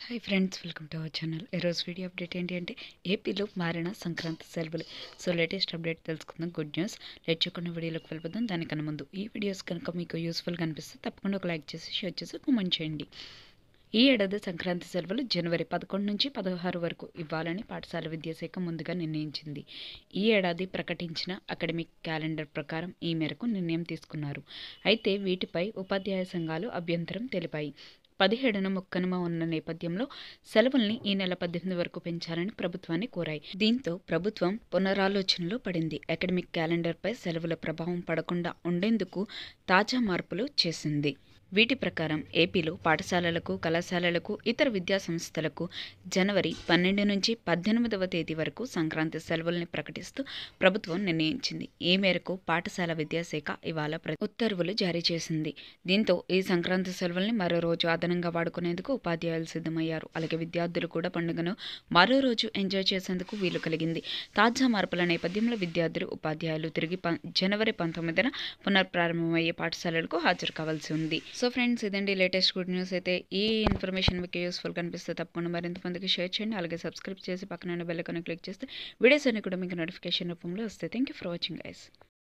hi friends welcome to our channel ఈరోజు video update ఏంటి అంటే ఏపీలో మారిన సంక్రాంతి సెలవులు సో లేటెస్ట్ అప్డేట్ తెలుసుకుందాం గుడ్ న్యూస్ లెట్ చేయకుండా వీడియోలోకి వెళ్ళిపోదాం దానికన్నా ముందు ఈ వీడియోస్ కనుక మీకు యూస్ఫుల్గా అనిపిస్తే తప్పకుండా ఒక లైక్ చేసి షేర్ చేసి కామెంట్ చేయండి ఈ ఏడాది సంక్రాంతి సెలవులు జనవరి పదకొండు నుంచి పదహారు వరకు ఇవ్వాలని పాఠశాల విద్యాశాఖ ముందుగా నిర్ణయించింది ఈ ఏడాది ప్రకటించిన అకాడమిక్ క్యాలెండర్ ప్రకారం ఈ మేరకు నిర్ణయం తీసుకున్నారు అయితే వీటిపై ఉపాధ్యాయ సంఘాలు అభ్యంతరం తెలిపాయి పదిహేడున మొక్కనుమ ఉన్న నేపథ్యంలో సెలవుల్ని ఈ నెల పద్దెనిమిది వరకు పెంచాలని ప్రభుత్వాన్ని కోరాయి దీంతో ప్రభుత్వం పునరాలోచనలో పడింది అకాడమిక్ క్యాలెండర్పై సెలవుల ప్రభావం పడకుండా ఉండేందుకు తాజా మార్పులు చేసింది వీటి ప్రకారం ఏపీలో పాఠశాలలకు కళాశాలలకు ఇతర విద్యా సంస్థలకు జనవరి పన్నెండు నుంచి పద్దెనిమిదవ తేదీ వరకు సంక్రాంతి సెలవుల్ని ప్రకటిస్తూ ప్రభుత్వం నిర్ణయించింది ఈ మేరకు పాఠశాల విద్యాశాఖ ఇవాళ ప్ర- ఉత్తర్వులు జారీ చేసింది దీంతో ఈ సంక్రాంతి సెలవుల్ని మరో రోజు అదనంగా వాడుకునేందుకు ఉపాధ్యాయులు సిద్ధమయ్యారు అలాగే విద్యార్థులు కూడా పండుగను మరో రోజు ఎంజాయ్ చేసేందుకు వీలు కలిగింది తాజా మార్పుల నేపథ్యంలో విద్యార్థులు ఉపాధ్యాయులు తిరిగి ప- జనవరి పంతొమ్మిదిన పునఃప్రారంభమయ్యే పాఠశాలలకు హాజరు కావాల్సి ఉంది సో ఫ్రెండ్స్ ఇదండి లేటెస్ట్ గుడ్ న్యూస్ అయితే ఈ ఇన్ఫర్మేషన్ మీకు యూస్ఫుల్ కనిపిస్తే తప్పకుండా మరింత మందికి షేర్ చేయండి అలాగే సబ్స్క్రైబ్ చేసి పక్కన బెల్ ఐకాన్ క్లిక్ చేస్తే వీడియోస్ అన్ని కూడా మీకు నోటిఫికేషన్ రూపంలో వస్తాయి thank you for watching guys